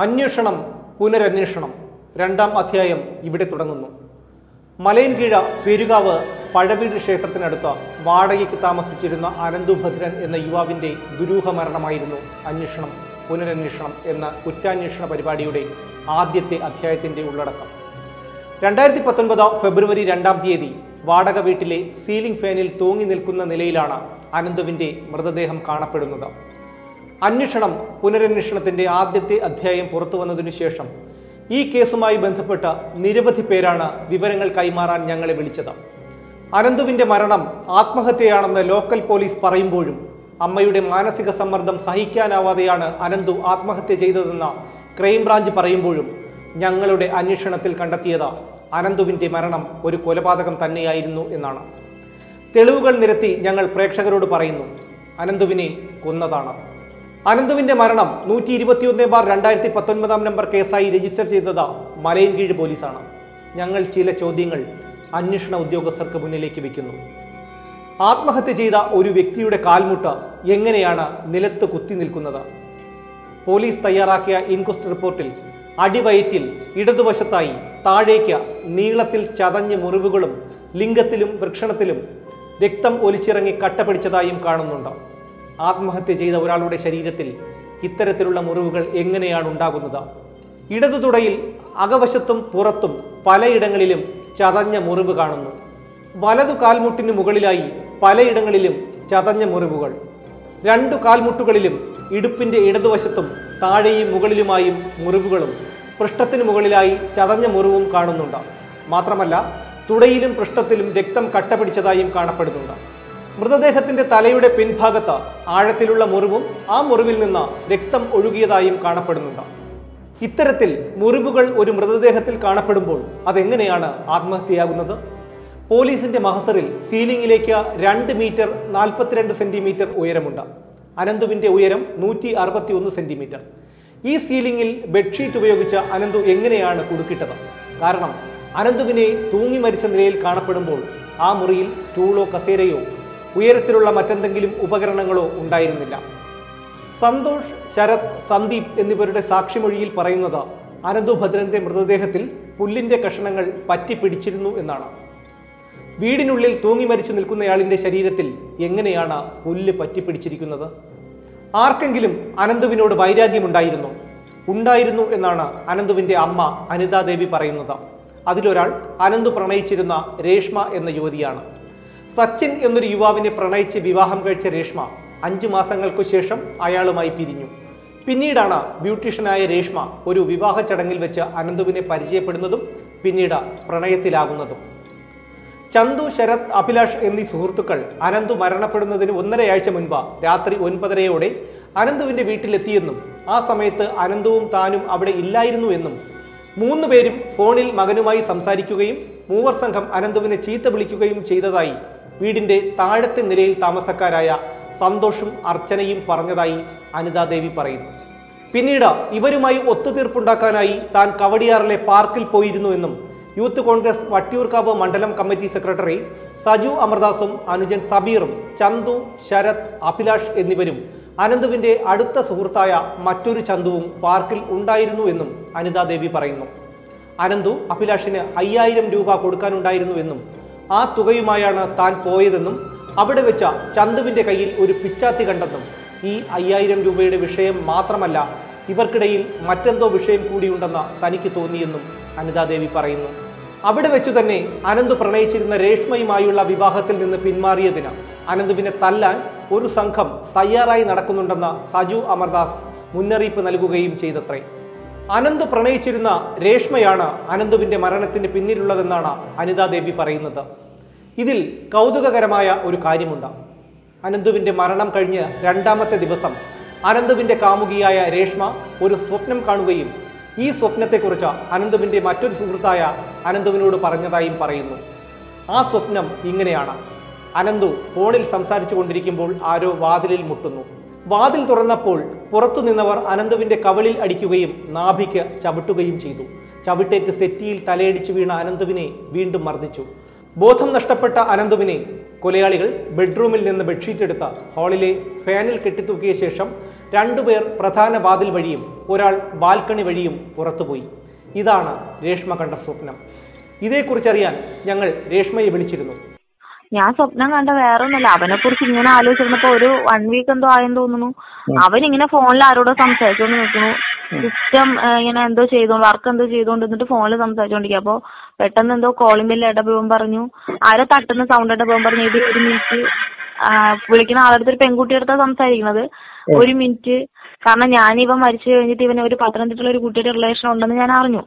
അന്വേഷണം പുനരന്വേഷണം രണ്ടാം അധ്യായം ഇവിടെ തുടങ്ങുന്നു മലയൻകീഴ പെരുകാവ് പഴവീട് ക്ഷേത്രത്തിനടുത്ത് വാടകയ്ക്ക് താമസിച്ചിരുന്ന അനന്തു ഭദ്രൻ എന്ന യുവാവിന്റെ ദുരൂഹ മരണമായിരുന്നു അന്വേഷണം പുനരന്വേഷണം എന്ന കുറ്റാന്വേഷണ പരിപാടിയുടെ ആദ്യത്തെ അധ്യായത്തിന്റെ ഉള്ളടക്കം രണ്ടായിരത്തി പത്തൊൻപത് ഫെബ്രുവരി രണ്ടാം തീയതി വാടക വീട്ടിലെ സീലിംഗ് ഫാനിൽ തൂങ്ങി നിൽക്കുന്ന നിലയിലാണ് അനന്തുവിന്റെ മൃതദേഹം കാണപ്പെടുന്നത് അന്വേഷണം പുനരന്വേഷണത്തിന്റെ ആദ്യത്തെ അധ്യായം പുറത്തു വന്നതിനു ശേഷം ഈ കേസുമായി ബന്ധപ്പെട്ട നിരവധി പേരാണ് വിവരങ്ങൾ കൈമാറാൻ ഞങ്ങളെ വിളിച്ചത് അനന്തുവിന്റെ മരണം ആത്മഹത്യയാണെന്ന് ലോക്കൽ പോലീസ് പറയുമ്പോഴും അമ്മയുടെ മാനസിക സമ്മർദ്ദം സഹിക്കാനാവാതെയാണ് അനന്തു ആത്മഹത്യ ചെയ്തതെന്ന ക്രൈംബ്രാഞ്ച് പറയുമ്പോഴും ഞങ്ങളുടെ അന്വേഷണത്തിൽ കണ്ടെത്തിയത് അനന്തുവിന്റെ മരണം ഒരു കൊലപാതകം തന്നെയായിരുന്നു എന്നാണ് തെളിവുകൾ നിരത്തി ഞങ്ങൾ പ്രേക്ഷകരോട് പറയുന്നു അനന്തുവിനെ കൊന്നതാണ് അനന്തുവിന്റെ മരണം നൂറ്റി ഇരുപത്തിയൊന്ന് ബാർ രണ്ടായിരത്തി പത്തൊൻപതാം നമ്പർ കേസായി രജിസ്റ്റർ ചെയ്തത് മലയൻകീഴ് പോലീസാണ് ഞങ്ങൾ ചില ചോദ്യങ്ങൾ അന്വേഷണ ഉദ്യോഗസ്ഥർക്ക് മുന്നിലേക്ക് വെക്കുന്നു ആത്മഹത്യ ചെയ്ത ഒരു വ്യക്തിയുടെ കാൽമുട്ട് എങ്ങനെയാണ് നിലത്ത് കുത്തി നിൽക്കുന്നത് പോലീസ് തയ്യാറാക്കിയ ഇൻക്വസ്റ്റ് റിപ്പോർട്ടിൽ അടിവയറ്റിൽ ഇടതുവശത്തായി താഴേക്ക് നീളത്തിൽ ചതഞ്ഞ മുറിവുകളും ലിംഗത്തിലും വൃക്ഷണത്തിലും രക്തം ഒലിച്ചിറങ്ങി കട്ട പിടിച്ചതായും കാണുന്നുണ്ട് ആത്മഹത്യ ചെയ്ത ഒരാളുടെ ശരീരത്തിൽ ഇത്തരത്തിലുള്ള മുറിവുകൾ എങ്ങനെയാണ് ഉണ്ടാകുന്നത് ഇടതു തുടയിൽ അകവശത്തും പുറത്തും പലയിടങ്ങളിലും ചതഞ്ഞ മുറിവ് കാണുന്നു വലതു കാൽമുട്ടിന് മുകളിലായി പലയിടങ്ങളിലും ചതഞ്ഞ മുറിവുകൾ രണ്ടു കാൽമുട്ടുകളിലും ഇടുപ്പിന്റെ ഇടതുവശത്തും താഴെയും മുകളിലുമായും മുറിവുകളും പൃഷ്ഠത്തിനു മുകളിലായി ചതഞ്ഞ മുറിവും കാണുന്നുണ്ട് മാത്രമല്ല തുടയിലും പൃഷ്ഠത്തിലും രക്തം കട്ട പിടിച്ചതായും കാണപ്പെടുന്നുണ്ട് മൃതദേഹത്തിന്റെ തലയുടെ പിൻഭാഗത്ത് ആഴത്തിലുള്ള മുറിവും ആ മുറിവിൽ നിന്ന് രക്തം ഒഴുകിയതായും കാണപ്പെടുന്നുണ്ട് ഇത്തരത്തിൽ മുറിവുകൾ ഒരു മൃതദേഹത്തിൽ കാണപ്പെടുമ്പോൾ അതെങ്ങനെയാണ് ആത്മഹത്യയാകുന്നത് പോലീസിന്റെ മഹസറിൽ സീലിംഗിലേക്ക് രണ്ട് മീറ്റർ നാൽപ്പത്തിരണ്ട് സെന്റിമീറ്റർ ഉയരമുണ്ട് അനന്തുവിന്റെ ഉയരം നൂറ്റി അറുപത്തി ഒന്ന് സെന്റിമീറ്റർ ഈ സീലിംഗിൽ ബെഡ്ഷീറ്റ് ഉപയോഗിച്ച് അനന്തു എങ്ങനെയാണ് കുടുക്കിട്ടത് കാരണം അനന്തുവിനെ തൂങ്ങി മരിച്ച നിലയിൽ കാണപ്പെടുമ്പോൾ ആ മുറിയിൽ സ്റ്റൂളോ കസേരയോ ഉയരത്തിലുള്ള മറ്റെന്തെങ്കിലും ഉപകരണങ്ങളോ ഉണ്ടായിരുന്നില്ല സന്തോഷ് ശരത് സന്ദീപ് എന്നിവരുടെ സാക്ഷിമൊഴിയിൽ പറയുന്നത് അനന്തു ഭദ്രന്റെ മൃതദേഹത്തിൽ പുല്ലിന്റെ കഷണങ്ങൾ പറ്റിപ്പിടിച്ചിരുന്നു എന്നാണ് വീടിനുള്ളിൽ തൂങ്ങി മരിച്ചു നിൽക്കുന്നയാളിന്റെ ശരീരത്തിൽ എങ്ങനെയാണ് പുല്ല് പറ്റിപ്പിടിച്ചിരിക്കുന്നത് ആർക്കെങ്കിലും അനന്തുവിനോട് വൈരാഗ്യമുണ്ടായിരുന്നു ഉണ്ടായിരുന്നു എന്നാണ് അനന്തുവിന്റെ അമ്മ അനിതാദേവി പറയുന്നത് അതിലൊരാൾ അനന്തു പ്രണയിച്ചിരുന്ന രേഷ്മ എന്ന യുവതിയാണ് സച്ചിൻ എന്നൊരു യുവാവിനെ പ്രണയിച്ച് വിവാഹം കഴിച്ച രേഷ്മ അഞ്ചു മാസങ്ങൾക്കു ശേഷം അയാളുമായി പിരിഞ്ഞു പിന്നീടാണ് ബ്യൂട്ടീഷ്യനായ രേഷ്മ ഒരു വിവാഹ ചടങ്ങിൽ വെച്ച് അനന്തുവിനെ പരിചയപ്പെടുന്നതും പിന്നീട് പ്രണയത്തിലാകുന്നതും ചന്തു ശരത് അഭിലാഷ് എന്നീ സുഹൃത്തുക്കൾ അനന്തു മരണപ്പെടുന്നതിന് ഒന്നരയാഴ്ച മുൻപ് രാത്രി ഒൻപതരയോടെ അനന്തുവിന്റെ വീട്ടിലെത്തിയെന്നും ആ സമയത്ത് അനന്തുവും താനും അവിടെ ഇല്ലായിരുന്നു എന്നും മൂന്ന് പേരും ഫോണിൽ മകനുമായി സംസാരിക്കുകയും മൂവർ സംഘം അനന്തുവിനെ ചീത്ത വിളിക്കുകയും ചെയ്തതായി വീടിന്റെ താഴത്തെ നിലയിൽ താമസക്കാരായ സന്തോഷും അർച്ചനയും പറഞ്ഞതായി അനിതാദേവി പറയുന്നു പിന്നീട് ഇവരുമായി ഒത്തുതീർപ്പുണ്ടാക്കാനായി താൻ കവടിയാറിലെ പാർക്കിൽ പോയിരുന്നുവെന്നും യൂത്ത് കോൺഗ്രസ് വട്ടിയൂർക്കാവ് മണ്ഡലം കമ്മിറ്റി സെക്രട്ടറി സജു അമർദാസും അനുജൻ സബീറും ചന്തു ശരത് അഭിലാഷ് എന്നിവരും അനന്തുവിന്റെ അടുത്ത സുഹൃത്തായ മറ്റൊരു ചന്തുവും പാർക്കിൽ ഉണ്ടായിരുന്നു എന്നും അനിതാദേവി പറയുന്നു അനന്തു അഭിലാഷിന് അയ്യായിരം രൂപ കൊടുക്കാനുണ്ടായിരുന്നു എന്നും ആ തുകയുമായാണ് താൻ പോയതെന്നും അവിടെ വെച്ച ചന്തുവിന്റെ കയ്യിൽ ഒരു പിച്ചാത്തി കണ്ടെന്നും ഈ അയ്യായിരം രൂപയുടെ വിഷയം മാത്രമല്ല ഇവർക്കിടയിൽ മറ്റെന്തോ വിഷയം കൂടിയുണ്ടെന്ന് തനിക്ക് തോന്നിയെന്നും അനിതാദേവി പറയുന്നു അവിടെ വെച്ചു തന്നെ അനന്ത് പ്രണയിച്ചിരുന്ന രേഷ്മയുമായുള്ള വിവാഹത്തിൽ നിന്ന് പിന്മാറിയതിന് അനന്തുവിനെ തല്ലാൻ ഒരു സംഘം തയ്യാറായി നടക്കുന്നുണ്ടെന്ന് സജു അമർദാസ് മുന്നറിയിപ്പ് നൽകുകയും ചെയ്തത്രേ അനന്ത് പ്രണയിച്ചിരുന്ന രേഷ്മയാണ് അനന്തുവിന്റെ മരണത്തിന് പിന്നിലുള്ളതെന്നാണ് അനിതാദേവി പറയുന്നത് ഇതിൽ കൗതുകകരമായ ഒരു കാര്യമുണ്ട് അനന്തുവിന്റെ മരണം കഴിഞ്ഞ് രണ്ടാമത്തെ ദിവസം അനന്തുവിന്റെ കാമുകിയായ രേഷ്മ ഒരു സ്വപ്നം കാണുകയും ഈ സ്വപ്നത്തെക്കുറിച്ച് അനന്തുവിന്റെ മറ്റൊരു സുഹൃത്തായ അനന്തുവിനോട് പറഞ്ഞതായും പറയുന്നു ആ സ്വപ്നം ഇങ്ങനെയാണ് അനന്തു ഫോണിൽ സംസാരിച്ചു കൊണ്ടിരിക്കുമ്പോൾ ആരോ വാതിലിൽ മുട്ടുന്നു വാതിൽ തുറന്നപ്പോൾ പുറത്തു നിന്നവർ അനന്തുവിന്റെ കവിളിൽ അടിക്കുകയും നാഭിക്ക് ചവിട്ടുകയും ചെയ്തു ചവിട്ടേറ്റ് സെറ്റിയിൽ തലയടിച്ചു വീണ അനന്തുവിനെ വീണ്ടും മർദ്ദിച്ചു ബോധം നഷ്ടപ്പെട്ട അനന്തുവിനെ കൊലയാളികൾ ബെഡ്റൂമിൽ നിന്ന് ബെഡ്ഷീറ്റ് എടുത്ത് ഹാളിലെ ഫാനിൽ കെട്ടിത്തൂക്കിയ ശേഷം രണ്ടുപേർ പ്രധാന വാതിൽ വഴിയും ഒരാൾ ബാൽക്കണി വഴിയും പുറത്തുപോയി ഇതാണ് രേഷ്മ കണ്ട സ്വപ്നം ഇതേക്കുറിച്ചറിയാൻ ഞങ്ങൾ രേഷ്മയെ വിളിച്ചിരുന്നു ഞാൻ സ്വപ്നം കണ്ട വേറെ ഒന്നുമല്ല അവനെ കുറിച്ച് ഇങ്ങനെ ആലോചിച്ചിരുന്നപ്പോ ഒരു വൺ വീക്ക് എന്തോ ആയെന്ന് തോന്നുന്നു അവൻ ഇങ്ങനെ ഫോണിൽ ആരോടോ സംസാരിച്ചോണ്ട് നിൽക്കുന്നു സിസ്റ്റം ഇങ്ങനെ എന്തോ ചെയ്തോ വർക്ക് എന്തോ ചെയ്തോണ്ട് നിന്നിട്ട് ഫോണിൽ സംസാരിച്ചോണ്ടിരിക്കുക അപ്പൊ പെട്ടെന്ന് എന്തോ കോളിംഗ് ബെല്ല് ഇടപോകാൻ പറഞ്ഞു ആരോ തട്ടുന്ന സൗണ്ട് ഇടപോകാൻ പറഞ്ഞു ഇത് ഒരു മിനിറ്റ് വിളിക്കുന്ന ആളടുത്ത് ഒരു പെൺകുട്ടി അടുത്താ സംസാരിക്കുന്നത് ഒരു മിനിറ്റ് കാരണം ഞാൻ ഇവൻ മരിച്ചു കഴിഞ്ഞിട്ട് ഇവന് ഒരു പത്തനംതിട്ടയിലെ ഒരു കുട്ടിയുടെ റിലേഷൻ ഉണ്ടെന്ന് ഞാൻ അറിഞ്ഞു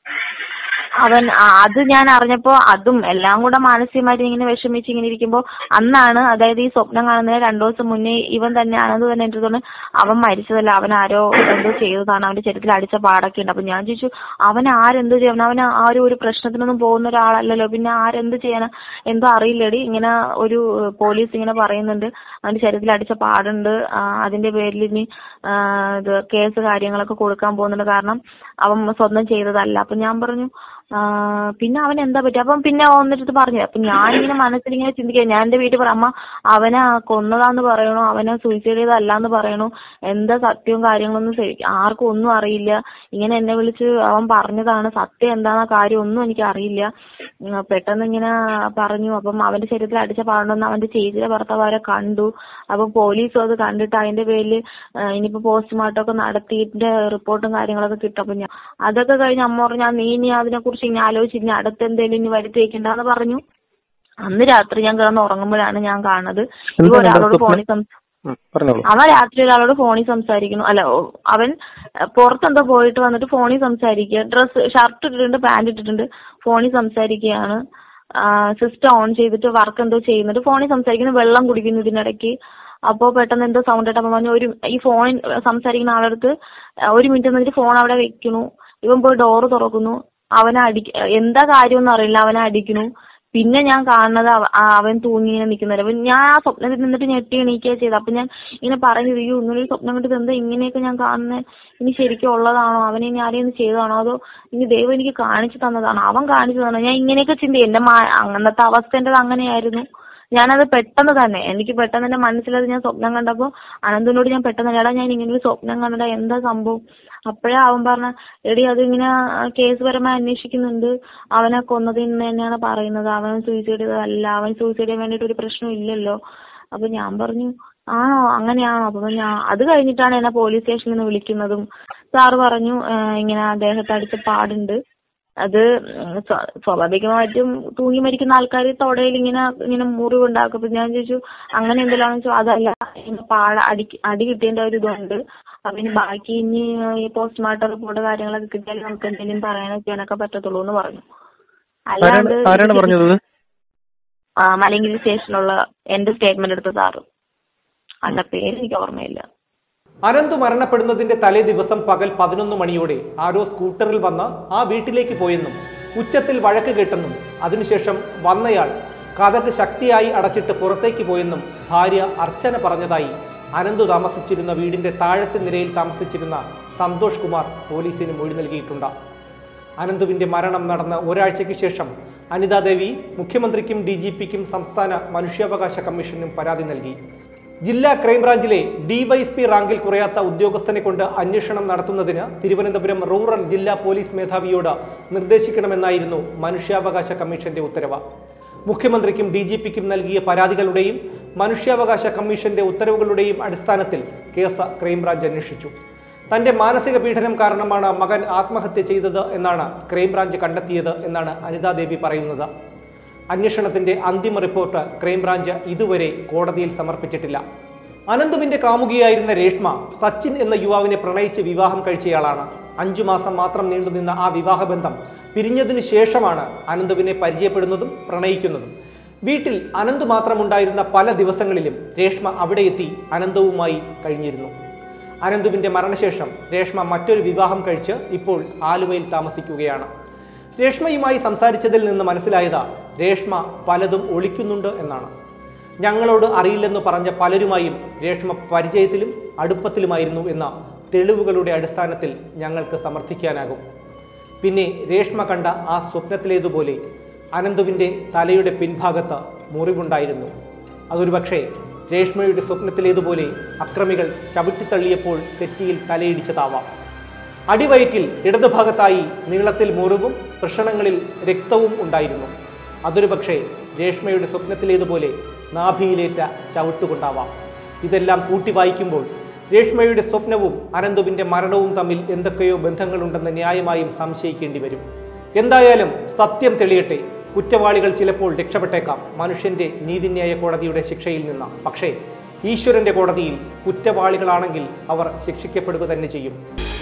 അവൻ ആ- അത് ഞാൻ അറിഞ്ഞപ്പോ അതും എല്ലാം കൂടെ മാനസികമായിട്ട് ഇങ്ങനെ വിഷമിച്ച് ഇങ്ങനെ ഇരിക്കുമ്പോ അന്നാണ് അതായത് ഈ സ്വപ്നം കാണുന്നതിന് രണ്ടു ദിവസം മുന്നേ ഇവൻ തന്നെ ആണെന്ന് തന്നെ എനിക്ക് തോന്നുന്നു അവൻ മരിച്ചതല്ല അവൻ ആരോ എന്തോ ചെയ്തതാണ് അവന്റെ ശരീരത്തിൽ അടിച്ച പാടൊക്കെ ഉണ്ട് അപ്പൊ ഞാൻ ചോദിച്ചു അവൻ ആരെന്ത് ചെയ്യണം അവൻ ആരും ഒരു പ്രശ്നത്തിനൊന്നും പോകുന്ന ഒരാളല്ലല്ലോ പിന്നെ ആരെന്ത് ചെയ്യാനാ എന്തോ അറിയില്ലടി ഇങ്ങനെ ഒരു ഏഹ്, പോലീസ് ഇങ്ങനെ പറയുന്നുണ്ട് അവന്റെ ശരീരത്തിൽ അടിച്ച പാടുണ്ട് ആ, അതിന്റെ പേരിൽ ഇനി ആ, ഇത് കേസ് കാര്യങ്ങളൊക്കെ കൊടുക്കാൻ പോകുന്നുണ്ട് കാരണം അവൻ സ്വന്തം ചെയ്തതല്ല അപ്പൊ ഞാൻ പറഞ്ഞു ആ, പിന്നെ അവൻ എന്താ പറ്റുക അപ്പം പിന്നെ വന്നിട്ട് പറഞ്ഞു അപ്പൊ ഞാനിങ്ങനെ മനസ്സിലിങ്ങനെ ചിന്തിക്കുക ഞാൻ എന്റെ വീട്ടിൽ പറയാം അമ്മ അവനെ കൊന്നതാന്ന് പറയണു അവനെ സൂയിസൈഡ് ചെയ്തതല്ലാന്ന് പറയണു എന്താ സത്യവും കാര്യങ്ങളൊന്നും ശരി- ആർക്കും ഒന്നും അറിയില്ല ഇങ്ങനെ എന്നെ വിളിച്ച് അവൻ പറഞ്ഞതാണ് സത്യം എന്താന്ന കാര്യം ഒന്നും എനിക്ക് അറിയില്ല ഉം, പെട്ടെന്ന് ഇങ്ങനെ പറഞ്ഞു അപ്പം അവന്റെ ശരീരത്തിൽ അടിച്ച പാടുണ്ടെന്ന് അവന്റെ ചേച്ചിയുടെ ഭർത്താവ് അവരെ കണ്ടു അപ്പൊ പോലീസും അത് കണ്ടിട്ട് അതിന്റെ പേരിൽ ഇനിയിപ്പോ പോസ്റ്റ്മോർട്ടം ഒക്കെ നടത്തിയിട്ട് റിപ്പോർട്ടും കാര്യങ്ങളൊക്കെ കിട്ടും അപ്പൊ ഞാൻ അതൊക്കെ കഴിഞ്ഞ് അമ്മ പറഞ്ഞു "ആ, നീ ഇനി അതിനെ കുറിച്ച് ഇനി ആലോചിച്ച് ഇനി അടുത്ത് എന്തെങ്കിലും ഇനി വരുത്തി വെക്കണ്ടെന്ന് പറഞ്ഞു അന്ന് രാത്രി ഞാൻ കിടന്ന് ഉറങ്ങുമ്പോഴാണ് ഞാൻ കാണുന്നത് ഇവ എന്താണ് ഒരാളോട് സ്വപ്നം? ഫോണിൽ സംസാരിച്ചു ഉം, പറഞ്ഞോളൂ അവൻ രാത്രി ഒരാളോട് ഫോണിൽ സംസാരിക്കുന്നു അല്ല ഓ, അവൻ അഹ് പുറത്തെന്തോ പോയിട്ട് വന്നിട്ട് ഫോണിൽ സംസാരിക്കുക ഡ്രസ് ഷർട്ട് ഇട്ടിട്ടുണ്ട് പാന്റ് ഇട്ടിട്ടുണ്ട് ഫോണിൽ സംസാരിക്കുകയാണ് സിസ്റ്റം ഓൺ ചെയ്തിട്ട് വർക്ക് എന്തോ ചെയ്യുന്നുണ്ട് ഫോണിൽ സംസാരിക്കുന്നു വെള്ളം കുടിക്കുന്നു ഇതിനിടയ്ക്ക് അപ്പോ പെട്ടെന്ന് എന്തോ സൗണ്ട് ഇട്ട് അപ്പൊ പറഞ്ഞു ഒരു ഈ ഫോണിൽ സംസാരിക്കുന്ന ആളടുത്ത് അഹ് ഒരു മിനിറ്റ് എന്നിട്ട് ഫോൺ അവിടെ വെക്കുന്നു ഇവൻ പോയി ഡോറ് തുറക്കുന്നു അവനെ അടി എന്താ കാര്യമൊന്നും അറിയില്ല അവനെ അടിക്കുന്നു പിന്നെ ഞാൻ കാണുന്നത് അവ- ആ അവൻ തൂങ്ങി ഇങ്ങനെ നിൽക്കുന്നത് അപ്പൊ ഞാൻ ആ സ്വപ്നത്തിൽ നിന്നിട്ട് ഞെട്ടി എണീക്കുക ചെയ്തത് അപ്പൊ ഞാൻ ഇങ്ങനെ പറയുന്നത് അയ്യോ ഇങ്ങനെ ഒരു സ്വപ്നം കണ്ടിട്ട് എന്താ ഇങ്ങനെയൊക്കെ ഞാൻ കാണുന്നത് ഇനി ശരിക്കും ഉള്ളതാണോ അവനെ ഇനി ആരെയും ചെയ്തതാണോ അതോ ഇനി ദൈവം എനിക്ക് കാണിച്ചു തന്നതാണോ അവൻ കാണിച്ചു തന്നോ ഞാൻ ഇങ്ങനെയൊക്കെ ചിന്തി എന്റെ മാ- അങ്ങനത്തെ അവസ്ഥ എന്റേത് അങ്ങനെയായിരുന്നു ഞാനത് പെട്ടെന്ന് തന്നെ എനിക്ക് പെട്ടെന്ന് എന്റെ മനസ്സിലത് ഞാൻ സ്വപ്നം കണ്ടപ്പോ അനന്തിനോട് ഞാൻ പെട്ടെന്ന് എടാ ഞാൻ ഇങ്ങനെ ഒരു സ്വപ്നം കണ്ടടാ എന്താ സംഭവം അപ്പോഴാ അവൻ പറഞ്ഞ എടി അതിങ്ങനെ കേസ് പരമായി അന്വേഷിക്കുന്നുണ്ട് അവനെ കൊന്നതിന് തന്നെയാണ് പറയുന്നത് അവൻ സൂയിസൈഡ് ചെയ്തതല്ല അവൻ സൂയിസൈഡ് ചെയ്യാൻ വേണ്ടിട്ട് ഒരു പ്രശ്നം ഇല്ലല്ലോ അപ്പൊ ഞാൻ പറഞ്ഞു ആണോ അങ്ങനെയാണോ അപ്പൊ ഞാൻ അത് കഴിഞ്ഞിട്ടാണ് എന്നെ പോലീസ് സ്റ്റേഷനിൽ നിന്ന് വിളിക്കുന്നതും സാറ് പറഞ്ഞു "ആ, ഇങ്ങനെ അദ്ദേഹത്തെ അടിച്ച പാടുണ്ട് അത് ഉം സ്വ- സ്വാഭാവികമായിട്ടും തൂങ്ങി മരിക്കുന്ന ആൾക്കാർ തൊടയിൽ ഇങ്ങനെ ഇങ്ങനെ മുറിവുണ്ടാക്കും അപ്പൊ ഞാൻ ചോദിച്ചു അങ്ങനെ എന്തെല്ലാം വെച്ചാൽ അതല്ല ഇങ്ങനെ പാട അടി അടി കിട്ടിയതിന്റെ ഒരു ഇതുണ്ട് അപ്പൊ ഇനി ബാക്കി ഇനി ഈ പോസ്റ്റ്മോർട്ടം റിപ്പോർട്ട് കാര്യങ്ങളൊക്കെ കിട്ടിയാൽ നമുക്ക് എന്തെങ്കിലും പറയാനോ ചെയ്യാനൊക്കെ പറ്റത്തുള്ളൂ എന്ന് പറഞ്ഞു ആരാണ് ആരാണ് പറഞ്ഞത് ഇത്? ആ, മലയങ്കിരി സ്റ്റേഷനിലുള്ള എന്റെ സ്റ്റേറ്റ്മെന്റ് എടുത്ത സാറ് ആളുടെ പേര് എനിക്ക് ഓർമ്മയില്ല അനന്ത് മരണപ്പെടുന്നതിന്റെ തലേ ദിവസം പകൽ പതിനൊന്ന് മണിയോടെ ആരോ സ്കൂട്ടറിൽ വന്ന് ആ വീട്ടിലേക്ക് പോയെന്നും ഉച്ചത്തിൽ വഴക്ക് കേട്ടെന്നും അതിനുശേഷം വന്നയാൾ കഥക് ശക്തിയായി അടച്ചിട്ട് പുറത്തേക്ക് പോയെന്നും ഭാര്യ അർച്ചന പറഞ്ഞതായി അനന്തു താമസിച്ചിരുന്ന വീടിന്റെ താഴത്തെ നിലയിൽ താമസിച്ചിരുന്ന സന്തോഷ് കുമാർ പോലീസിന് മൊഴി നൽകിയിട്ടുണ്ട് അനന്തുവിന്റെ മരണം നടന്ന ഒരാഴ്ചയ്ക്ക് ശേഷം അനിതാദേവി മുഖ്യമന്ത്രിക്കും ഡി ജി പിക്കും സംസ്ഥാന മനുഷ്യാവകാശ കമ്മീഷനും പരാതി നൽകി ജില്ലാ ക്രൈംബ്രാഞ്ചിലെ ഡിവൈഎസ്പി റാങ്കിൽ കുറയാത്ത ഉദ്യോഗസ്ഥനെ കൊണ്ട് അന്വേഷണം നടത്തുന്നതിന് തിരുവനന്തപുരം റൂറൽ ജില്ലാ പോലീസ് മേധാവിയോട് നിർദ്ദേശിക്കണമെന്നായിരുന്നു മനുഷ്യാവകാശ കമ്മീഷന്റെ ഉത്തരവ് മുഖ്യമന്ത്രിക്കും ഡി ജി പിക്കും നൽകിയ പരാതികളുടെയും മനുഷ്യാവകാശ കമ്മീഷന്റെ ഉത്തരവുകളുടെയും അടിസ്ഥാനത്തിൽ കേസ് ക്രൈംബ്രാഞ്ച് അന്വേഷിച്ചു തന്റെ മാനസിക പീഡനം കാരണമാണ് മകൻ ആത്മഹത്യ ചെയ്തത് എന്നാണ് ക്രൈംബ്രാഞ്ച് കണ്ടെത്തിയത് എന്നാണ് അനിതാദേവി പറയുന്നത് അന്വേഷണത്തിന്റെ അന്തിമ റിപ്പോർട്ട് ക്രൈംബ്രാഞ്ച് ഇതുവരെ കോടതിയിൽ സമർപ്പിച്ചിട്ടില്ല അനന്തുവിന്റെ കാമുകിയായിരുന്ന രേഷ്മ സച്ചിൻ എന്ന യുവാവിനെ പ്രണയിച്ച് വിവാഹം കഴിച്ചയാളാണ് അഞ്ചു മാസം മാത്രം നീണ്ടുനിന്ന ആ വിവാഹബന്ധം പിരിഞ്ഞതിനു ശേഷമാണ് അനന്തുവിനെ പരിചയപ്പെടുന്നതും പ്രണയിക്കുന്നതും വീട്ടിൽ അനന്ത് മാത്രമുണ്ടായിരുന്ന പല ദിവസങ്ങളിലും രേഷ്മ അവിടെ എത്തി അനന്തവുമായി കഴിഞ്ഞിരുന്നു അനന്തുവിന്റെ മരണശേഷം രേഷ്മ മറ്റൊരു വിവാഹം കഴിച്ച് ഇപ്പോൾ ആലുവയിൽ താമസിക്കുകയാണ് രേഷ്മയുമായി സംസാരിച്ചതിൽ നിന്ന് മനസ്സിലായത് രേഷ്മ പലതും ഒളിക്കുന്നുണ്ട് എന്നാണ് ഞങ്ങളോട് അറിയില്ലെന്ന് പറഞ്ഞ പലരുമായും രേഷ്മ പരിചയത്തിലും അടുപ്പത്തിലുമായിരുന്നു എന്ന തെളിവുകളുടെ അടിസ്ഥാനത്തിൽ ഞങ്ങൾക്ക് സമർത്ഥിക്കാനാകും പിന്നെ രേഷ്മ കണ്ട ആ സ്വപ്നത്തിലേതുപോലെ അനന്തുവിൻ്റെ തലയുടെ പിൻഭാഗത്ത് മുറിവുണ്ടായിരുന്നു അതൊരു പക്ഷേ രേഷ്മയുടെ സ്വപ്നത്തിലേതുപോലെ അക്രമികൾ ചവിട്ടിത്തള്ളിയപ്പോൾ തെറ്റിയിൽ തലയിടിച്ചതാവാം അടിവയറ്റിൽ ഇടതുഭാഗത്തായി നീളത്തിൽ മുറിവും വൃഷണങ്ങളിൽ രക്തവും ഉണ്ടായിരുന്നു അതൊരു പക്ഷേ രേഷ്മയുടെ സ്വപ്നത്തിലേതുപോലെ നാഭിയിലേറ്റ ചവിട്ടുകൊണ്ടാവാം ഇതെല്ലാം കൂട്ടി വായിക്കുമ്പോൾ രേഷ്മയുടെ സ്വപ്നവും അനന്തുവിന്റെ മരണവും തമ്മിൽ എന്തൊക്കെയോ ബന്ധങ്ങളുണ്ടെന്ന് ന്യായമായും സംശയിക്കേണ്ടി വരും എന്തായാലും സത്യം തെളിയട്ടെ കുറ്റവാളികൾ ചിലപ്പോൾ രക്ഷപ്പെട്ടേക്കാം മനുഷ്യന്റെ നീതിന്യായ കോടതിയുടെ ശിക്ഷയിൽ നിന്ന് പക്ഷേ ഈശ്വരന്റെ കോടതിയിൽ കുറ്റവാളികളാണെങ്കിൽ അവർ ശിക്ഷിക്കപ്പെടുക തന്നെ ചെയ്യും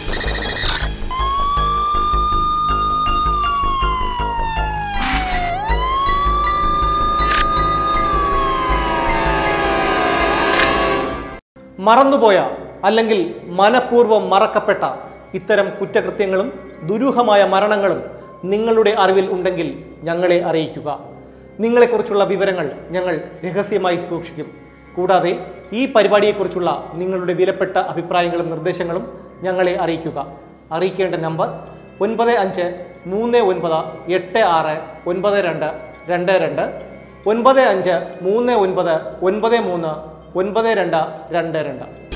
മറന്നുപോയ അല്ലെങ്കിൽ മനഃപൂർവ്വം മറക്കപ്പെട്ട ഇത്തരം കുറ്റകൃത്യങ്ങളും ദുരൂഹമായ മരണങ്ങളും നിങ്ങളുടെ അറിവിൽ ഉണ്ടെങ്കിൽ ഞങ്ങളെ അറിയിക്കുക നിങ്ങളെക്കുറിച്ചുള്ള വിവരങ്ങൾ ഞങ്ങൾ രഹസ്യമായി സൂക്ഷിക്കും കൂടാതെ ഈ പരിപാടിയെക്കുറിച്ചുള്ള നിങ്ങളുടെ വിലപ്പെട്ട അഭിപ്രായങ്ങളും നിർദ്ദേശങ്ങളും ഞങ്ങളെ അറിയിക്കുക അറിയിക്കേണ്ട നമ്പർ ഒൻപത് അഞ്ച് മൂന്ന് ഒൻപത് എട്ട് ആറ് ഒൻപത് രണ്ട് രണ്ട് രണ്ട് ഒൻപത് അഞ്ച് മൂന്ന് ഒൻപത് ഒൻപത് മൂന്ന് ഒൻപത് രണ്ട് രണ്ട് രണ്ട്